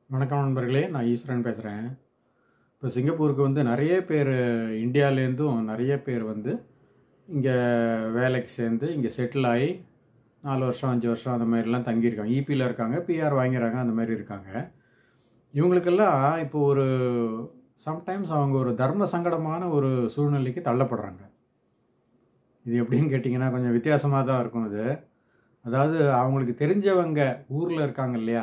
வணக்கம் நண்பர்களே நான் ஈஸ்வரன் பேசுகிறேன் இப்போ சிங்கப்பூருக்கு வந்து நிறைய பேர் இந்தியாவிலேருந்தும் நிறைய பேர் வந்து இங்கே வேலைக்கு சேர்ந்து இங்கே செட்டில் ஆகி நாலு வருஷம் அஞ்சு வருஷம் அந்த மாதிரிலாம் தங்கியிருக்காங்க இபியில் இருக்காங்க பிஆர் வாங்கிறாங்க அந்த மாதிரி இருக்காங்க இவங்களுக்கெல்லாம் இப்போ ஒரு சம்டைம்ஸ் அவங்க ஒரு தர்ம சங்கடமான ஒரு சூழ்நிலைக்கு தள்ளப்படுறாங்க இது எப்படின்னு கேட்டிங்கன்னா கொஞ்சம் வித்தியாசமாக தான் இருக்கும் இது அதாவது அவங்களுக்கு தெரிஞ்சவங்க ஊரில் இருக்காங்க இல்லையா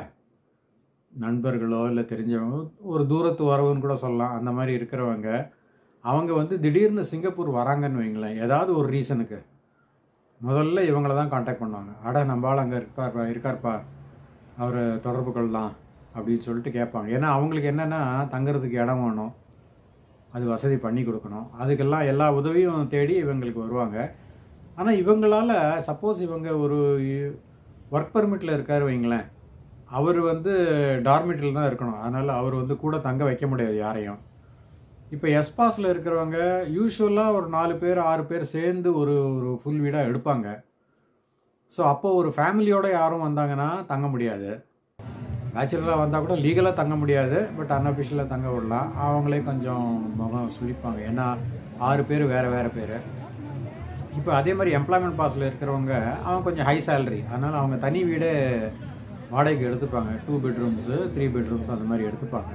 நண்பர்களோ இல்லை தெரிஞ்சவங்க ஒரு தூரத்து வரவுன்னு கூட சொல்லலாம் அந்த மாதிரி இருக்கிறவங்க அவங்க வந்து திடீர்னு சிங்கப்பூர் வராங்கன்னு வைங்களேன் ஏதாவது ஒரு ரீசனுக்கு முதல்ல இவங்கள தான் காண்டாக்ட் பண்ணுவாங்க அட நம்ம ஆள் அங்கே இருப்பார்ப்பா இருக்கார்ப்பா அவரை தொடர்பு கொள்ளலாம் அப்படின்னு சொல்லிட்டு கேட்பாங்க ஏன்னா அவங்களுக்கு என்னென்னா தங்குறதுக்கு இடம் வேணும் அது வசதி பண்ணி கொடுக்கணும் அதுக்கெல்லாம் எல்லா உதவியும் தேடி இவங்களுக்கு வருவாங்க ஆனால் இவங்களால் சப்போஸ் இவங்க ஒரு ஒர்க் பர்மிட்டில் இருக்கார் வைங்களேன் அவர் வந்து டார்மெட்டில் தான் இருக்கணும் அதனால் அவர் வந்து கூட தங்க வைக்க முடியாது யாரையும் இப்போ எஸ்பாஸில் இருக்கிறவங்க யூஸ்வலாக ஒரு நாலு பேர் ஆறு பேர் சேர்ந்து ஒரு ஒரு ஃபுல் வீடாக எடுப்பாங்க ஸோ அப்போ ஒரு ஃபேமிலியோட யாரும் வந்தாங்கன்னா தங்க முடியாது பேச்சுலராக வந்தால் கூட லீகலாக தங்க முடியாது பட் அன்அஃபிஷியலாக தங்க விடலாம் அவங்களே கொஞ்சம் முகம் சுழிப்பாங்க ஏன்னா ஆறு பேர் வேறு வேறு பேர் இப்போ அதே மாதிரி எம்ப்ளாய்மெண்ட் பாஸில் இருக்கிறவங்க அவங்க கொஞ்சம் ஹை சேலரி அதனால் அவங்க தனி வீடு வாடகைக்கு எடுத்துப்பாங்க டூ பெட்ரூம்ஸு த்ரீ பெட்ரூம்ஸ் அந்த மாதிரி எடுத்துப்பாங்க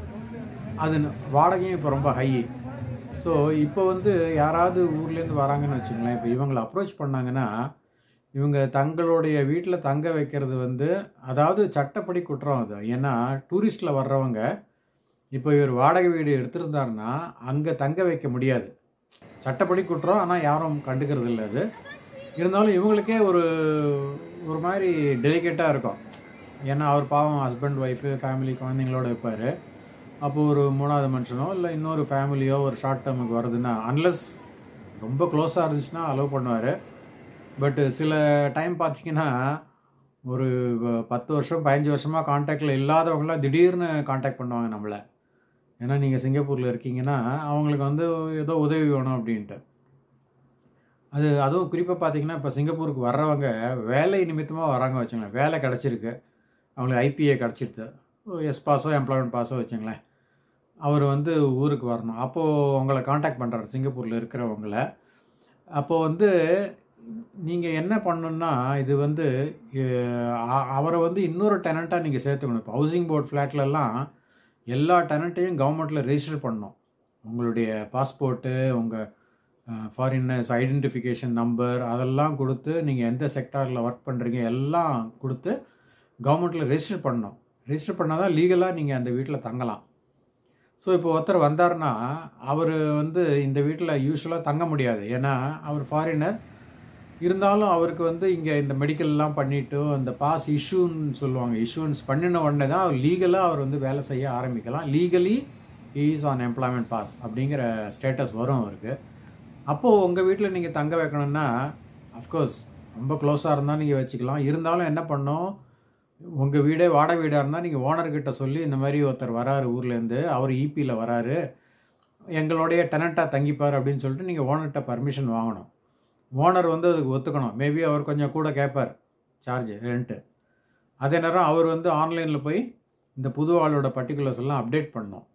அது வாடகையும் இப்போ ரொம்ப ஹை ஸோ இப்போ வந்து யாராவது ஊர்லேருந்து வராங்கன்னு வச்சுங்களேன் இப்போ இவங்களை அப்ரோச் பண்ணாங்கன்னா இவங்க தங்களுடைய வீட்டில் தங்க வைக்கிறது வந்து அதாவது சட்டப்படி குற்றம் அது ஏன்னா டூரிஸ்டில் வர்றவங்க இப்போ இவர் வாடகை வீடு எடுத்திருந்தாருன்னா அங்கே தங்க வைக்க முடியாது சட்டப்படி குற்றம் ஆனால் யாரும் கண்டுக்கிறது இல்லை அது இருந்தாலும் இவங்களுக்கே ஒரு ஒரு மாதிரி டெலிகேட்டாக இருக்கும் ஏன்னா அவர் பாவம் ஹஸ்பண்ட் ஒய்ஃபு ஃபேமிலி குழந்தைங்களோட இருப்பார் அப்போது ஒரு மூணாவது மனுஷனோ இல்லை இன்னொரு ஃபேமிலியோ ஒரு ஷார்ட் டேர்முக்கு வருதுன்னா அன்லஸ் ரொம்ப க்ளோஸாக இருந்துச்சுன்னா அலோவ் பண்ணுவார் பட்டு சில டைம் பார்த்தீங்கன்னா ஒரு பத்து வருஷம் பதினஞ்சு வருஷமாக காண்டாக்டில் இல்லாதவங்களாம் திடீர்னு காண்டாக்ட் பண்ணுவாங்க நம்மளை ஏன்னா நீங்கள் சிங்கப்பூரில் இருக்கீங்கன்னா அவங்களுக்கு வந்து ஏதோ உதவி வேணும் அப்படின்ட்டு அது அதுவும் குறிப்பாக பார்த்தீங்கன்னா இப்போ சிங்கப்பூருக்கு வர்றவங்க வேலை நிமித்தமாக வராங்க வச்சுங்களேன் வேலை கிடச்சிருக்கு அவங்களுக்கு ஐபிஏ கிடச்சிருது எஸ் பாஸோ எம்ப்ளாய்மெண்ட் பாஸோ வச்சுங்களேன் அவர் வந்து ஊருக்கு வரணும் அப்போது உங்களை காண்டாக்ட் பண்ணுறாரு சிங்கப்பூரில் இருக்கிறவங்கள அப்போது வந்து நீங்கள் என்ன பண்ணணுன்னா இது வந்து அவரை வந்து இன்னொரு டெனண்ட்டாக நீங்கள் சேர்த்துக்கணும் இப்போ ஹவுசிங் போர்ட் ஃப்ளாட்லலாம் எல்லா டெனண்ட்டையும் கவர்மெண்ட்டில் ரெஜிஸ்டர் பண்ணணும் உங்களுடைய பாஸ்போர்ட்டு உங்கள் ஃபாரினர்ஸ் ஐடென்டிஃபிகேஷன் நம்பர் அதெல்லாம் கொடுத்து நீங்கள் எந்த செக்டாரில் ஒர்க் பண்ணுறீங்க எல்லாம் கொடுத்து கவர்மெண்ட்டில் ரெஜிஸ்டர் பண்ணணும் ரெஜிஸ்டர் பண்ணால் தான் லீகலாக நீங்கள் அந்த வீட்டில் தங்கலாம் ஸோ இப்போ ஒருத்தர் வந்தார்னா அவர் வந்து இந்த வீட்டில் யூஸ்வலாக தங்க முடியாது ஏன்னா அவர் ஃபாரினர் இருந்தாலும் அவருக்கு வந்து இங்கே இந்த மெடிக்கல்லாம் பண்ணிவிட்டு அந்த பாஸ் இஷ்யூன்னு சொல்லுவாங்க இஷ்யூன்ஸ் பண்ணின உடனே தான் அவர் லீகலாக அவர் வந்து வேலை செய்ய ஆரம்பிக்கலாம் legally is an employment pass அப்படிங்கிற ஸ்டேட்டஸ் வரும் அவருக்கு அப்போது உங்கள் வீட்டில் நீங்கள் தங்க வைக்கணும்னா அஃப்கோர்ஸ் ரொம்ப க்ளோஸாக இருந்தால் நீங்கள் வச்சுக்கலாம் இருந்தாலும் என்ன பண்ணோம் உங்கள் வீடே வாடகை வீடாக இருந்தால் நீங்கள் ஓனர்கிட்ட சொல்லி இந்த மாதிரி ஒருத்தர் வராரு ஊர்லேருந்து அவர் இபியில் வராரு எங்களுடைய டெனண்ட்டாக தங்கிப்பார் அப்படின்னு சொல்லிட்டு நீங்கள் ஓனர்கிட்ட பர்மிஷன் வாங்கணும் ஓனர் வந்து அதுக்கு ஒத்துக்கணும் மேபி அவர் கொஞ்சம் கூட கேட்பார் சார்ஜ் ரெண்ட்டு அதே நேரம் அவர் வந்து ஆன்லைனில் போய் இந்த புது ஆளோட பர்டிகுலர்ஸ் எல்லாம் அப்டேட் பண்ணணும்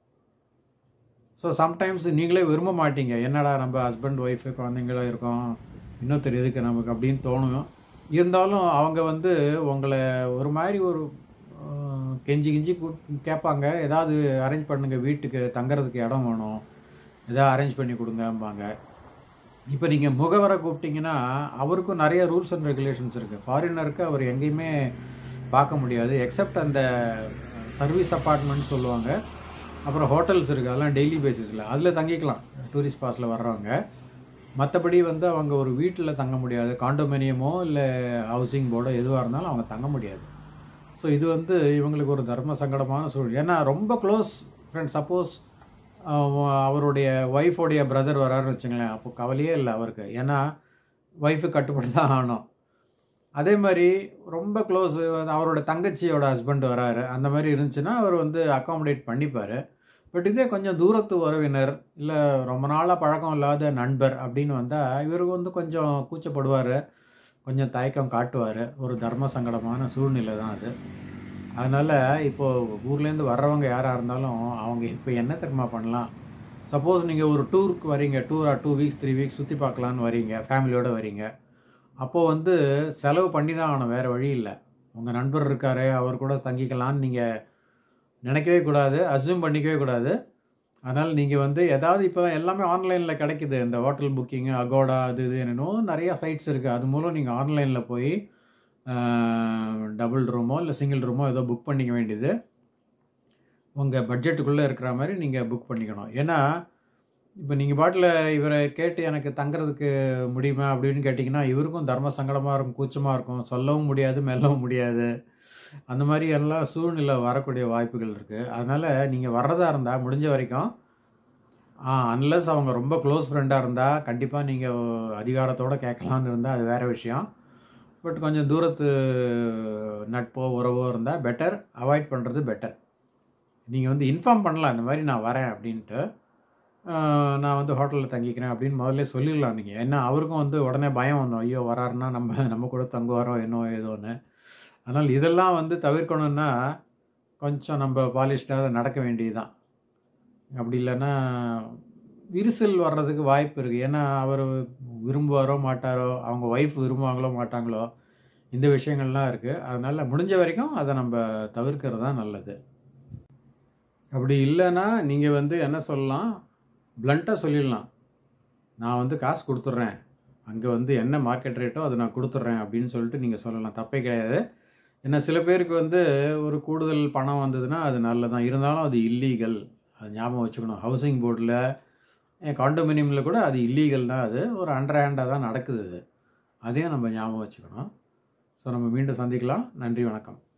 ஸோ சம்டைம்ஸ் நீங்களே விரும்ப மாட்டீங்க என்னடா நம்ம ஹஸ்பண்ட் ஒய்ஃபு குழந்தைங்களும் இருக்கோம் இன்னொருத்தர் எதுக்கு நமக்கு அப்படின்னு தோணும் இருந்தாலும் அவங்க வந்து உங்களை ஒரு மாதிரி ஒரு கெஞ்சி கிஞ்சி கேட்பாங்க ஏதாவது அரேஞ்ச் பண்ணுங்க வீட்டுக்கு தங்குறதுக்கு இடம் வேணும் எதாவது அரேஞ்ச் பண்ணி கொடுங்கம்பாங்க இப்போ நீங்கள் முகவரை கூப்பிட்டிங்கன்னா அவருக்கும் நிறைய ரூல்ஸ் அண்ட் ரெகுலேஷன்ஸ் இருக்குது ஃபாரினருக்கு அவர் எங்கேயுமே பார்க்க முடியாது எக்ஸப்ட் அந்த சர்வீஸ் அப்பார்ட்மெண்ட் சொல்லுவாங்க அப்புறம் ஹோட்டல்ஸ் இருக்குது அதெல்லாம் டெய்லி பேசிஸில் அதில் தங்கிக்கலாம் டூரிஸ்ட் பாஸில் வர்றவங்க மற்றபடி வந்து அவங்க ஒரு வீட்டில் தங்க முடியாது காண்டோமினியமோ இல்லை ஹவுசிங் போர்டோ எதுவாக இருந்தாலும் அவங்க தங்க முடியாது ஸோ இது வந்து இவங்களுக்கு ஒரு தர்ம சங்கடமான சூழல் ஏன்னா ரொம்ப க்ளோஸ் ஃப்ரெண்ட் சப்போஸ் அவருடைய ஒய்ஃபோடைய பிரதர் வராருன்னு வச்சுங்களேன் அப்போ கவலையே இல்லை அவருக்கு ஏன்னா ஒய்ஃபு கட்டுப்பட்டு தான் ஆகணும் அதே மாதிரி ரொம்ப க்ளோஸ் அவரோட தங்கச்சியோட ஹஸ்பண்ட் வராரு அந்த மாதிரி இருந்துச்சுன்னா அவர் வந்து அக்காமடேட் பண்ணிப்பார் பட் இதே கொஞ்சம் தூரத்து உறவினர் இல்லை ரொம்ப நாளாக பழக்கம் இல்லாத நண்பர் அப்படின்னு வந்தால் இவருக்கு வந்து கொஞ்சம் கூச்சப்படுவார் கொஞ்சம் தயக்கம் காட்டுவார் ஒரு தர்ம சங்கடமான சூழ்நிலை தான் அது அதனால் இப்போது ஊர்லேருந்து வர்றவங்க யாராக இருந்தாலும் அவங்க இப்போ என்ன தெரியுமா பண்ணலாம் சப்போஸ் நீங்கள் ஒரு டூருக்கு வரீங்க டூரா டூ வீக்ஸ் த்ரீ வீக்ஸ் சுற்றி பார்க்கலான்னு வரீங்க ஃபேமிலியோடு வரீங்க அப்போது வந்து செலவு பண்ணி தான் ஆகணும் வேறு வழி இல்லை உங்கள் நண்பர் இருக்கார் அவர் கூட தங்கிக்கலான்னு நீங்கள் நினைக்கவே கூடாது அசியூம் பண்ணிக்கவே கூடாது அதனால் நீங்கள் வந்து ஏதாவது இப்போ எல்லாமே ஆன்லைனில் கிடைக்குது இந்த ஹோட்டல் புக்கிங்கு அகோடா அது இது என்னென்னோ நிறையா சைட்ஸ் இருக்குது அது மூலம் நீங்கள் ஆன்லைனில் போய் டபுள் ரூமோ இல்லை சிங்கிள் ரூமோ ஏதோ புக் பண்ணிக்க வேண்டியது உங்கள் பட்ஜெட்டுக்குள்ளே இருக்கிற மாதிரி நீங்கள் புக் பண்ணிக்கணும் ஏன்னா இப்போ நீங்கள் பாட்டில் இவரை கேட்டு எனக்கு தங்குறதுக்கு முடியுமா அப்படின்னு கேட்டிங்கன்னா இவருக்கும் தர்ம சங்கடமாக இருக்கும் கூச்சமாக இருக்கும் சொல்லவும் முடியாது மெல்லவும் முடியாது அந்த மாதிரி எல்லாம் சூழ்நிலை வரக்கூடிய வாய்ப்புகள் இருக்குது அதனால் நீங்கள் வர்றதா இருந்தால் முடிஞ்ச வரைக்கும் அன்லஸ் அவங்க ரொம்ப க்ளோஸ் ஃப்ரெண்டாக இருந்தால் கண்டிப்பாக நீங்கள் அதிகாரத்தோடு கேட்கலான்னு இருந்தால் அது வேறு விஷயம் பட் கொஞ்சம் தூரத்து நட்போ உறவோ இருந்தால் பெட்டர் அவாய்ட் பண்ணுறது பெட்டர் நீங்கள் வந்து இன்ஃபார்ம் பண்ணலாம் இந்த மாதிரி நான் வரேன் அப்படின்ட்டு நான் வந்து ஹோட்டலில் தங்கிக்கிறேன் அப்படின்னு முதல்ல சொல்லிடலாம் நீங்கள் ஏன்னா அவருக்கும் வந்து உடனே பயம் வந்தோம் ஐயோ வராருன்னா நம்ம நம்ம கூட தங்குவாரோ என்னோ ஏதோன்னு அதனால் இதெல்லாம் வந்து தவிர்க்கணுன்னா கொஞ்சம் நம்ம பாலிஷ்டாக நடக்க வேண்டியது தான் அப்படி இல்லைன்னா விரிசல் வர்றதுக்கு வாய்ப்பு இருக்குது ஏன்னா அவர் விரும்புவாரோ மாட்டாரோ அவங்க ஒய்ஃப் விரும்புவாங்களோ மாட்டாங்களோ இந்த விஷயங்கள்லாம் இருக்குது அதனால் முடிஞ்ச வரைக்கும் அதை நம்ம தவிர்க்கிறது தான் நல்லது அப்படி இல்லைன்னா நீங்கள் வந்து என்ன சொல்லலாம் ப்ளண்ட்டாக சொல்லிடலாம் நான் வந்து காசு கொடுத்துட்றேன் அங்கே வந்து என்ன மார்க்கெட் ரேட்டோ அதை நான் கொடுத்துட்றேன் அப்படின்னு சொல்லிட்டு நீங்கள் சொல்லலாம் தப்பே கிடையாது ஏன்னா சில பேருக்கு வந்து ஒரு கூடுதல் பணம் வந்ததுன்னா அது நல்லதான் இருந்தாலும் அது இல்லீகல் அது ஞாபகம் வச்சுக்கணும் ஹவுசிங் போர்டில் காண்டோமினியமில் கூட அது இல்லீகல் தான் அது ஒரு அண்டர் ஹேண்டாக தான் நடக்குது அது அதையும் நம்ம ஞாபகம் வச்சுக்கணும் ஸோ நம்ம மீண்டும் சந்திக்கலாம் நன்றி வணக்கம்